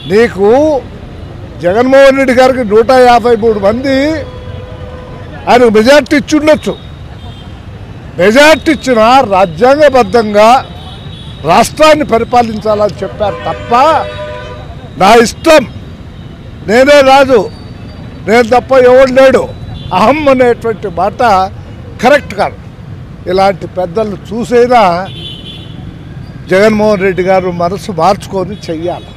నీకు జగన్మోహన్ రెడ్డి గారికి నూట యాభై మూడు మంది ఆయనకు మెజార్టీ ఇచ్చి ఉండొచ్చు మెజార్టీ ఇచ్చిన రాజ్యాంగబద్ధంగా రాష్ట్రాన్ని పరిపాలించాలని చెప్పారు తప్ప నా ఇష్టం నేనే రాజు నేను తప్ప ఎవడు లేడు అహం అనేటువంటి మాట కరెక్ట్ కాదు ఇలాంటి పెద్దలు చూసైనా జగన్మోహన్ రెడ్డి గారు మనసు మార్చుకొని చెయ్యాలి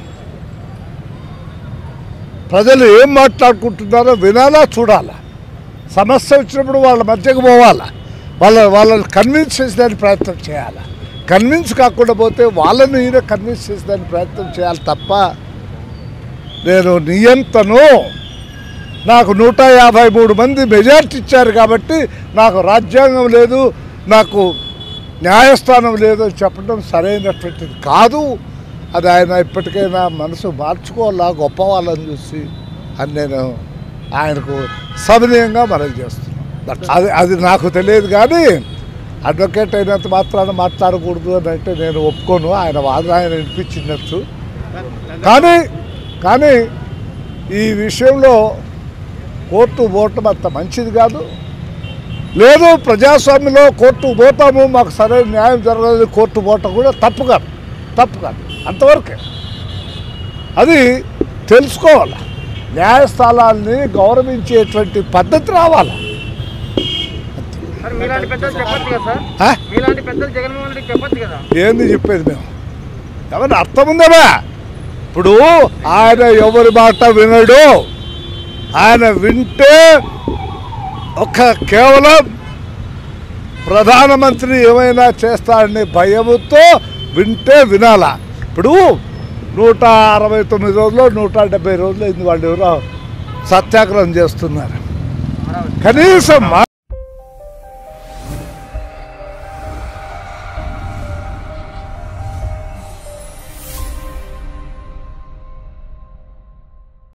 ప్రజలు ఏం మాట్లాడుకుంటున్నారో వినాలా చూడాలా సమస్య వచ్చినప్పుడు వాళ్ళ మధ్యకు పోవాలా వాళ్ళ వాళ్ళని కన్విన్స్ చేసేదానికి ప్రయత్నం చేయాలి కన్విన్స్ కాకుండా పోతే వాళ్ళని ఈయన కన్విన్స్ చేసేదానికి ప్రయత్నం చేయాలి తప్ప నేను నియంతను నాకు నూట యాభై మూడు మంది మెజార్టీ ఇచ్చారు కాబట్టి నాకు రాజ్యాంగం లేదు నాకు న్యాయస్థానం లేదు అని చెప్పడం సరైనటువంటిది కాదు అది ఆయన ఇప్పటికైనా మనసు మార్చుకోవాలా గొప్ప వాళ్ళని చూసి అని నేను ఆయనకు సవినయంగా మనం చేస్తున్నాను That's- అది అది నాకు తెలియదు కానీ అడ్వకేట్ అయినంత మాత్రాన మాట్లాడకూడదు అని అంటే నేను ఒప్పుకోను ఆయన వాదన ఆయన వినిపించినట్టు కానీ కానీ ఈ విషయంలో కోర్టు పోవటం అంత మంచిది కాదు లేదు ప్రజాస్వామ్యంలో కోర్టు పోతాము మాకు సరైన న్యాయం జరగలేదు కోర్టు పోవటం కూడా తప్పు కాదు తప్పు కాదు అంతవరకే అది తెలుసుకోవాలి న్యాయస్థానాల్ని గౌరవించేటువంటి పద్ధతి రావాలి సార్ మీలాంటి పెద్దలు చెప్పొచ్చు కదా సార్ ఆ? మీలాంటి పెద్దలు జగన్మోహన్ రెడ్డి చెప్పొచ్చు కదా ఏంది చెప్పేది మేము ఏమన్నా అర్థం ఉందా ఇప్పుడు ఆయన ఎవరి మాట వినడు ఆయన వింటే ఒక కేవలం ప్రధానమంత్రి ఏమైనా చేస్తాడని భయముతో వింటే వినాలా ఇప్పుడు నూట అరవై తొమ్మిది రోజులు నూట డెబ్బై రోజులు అయింది వాళ్ళు ఎవరో సత్యాగ్రహం చేస్తున్నారు కనీసం మా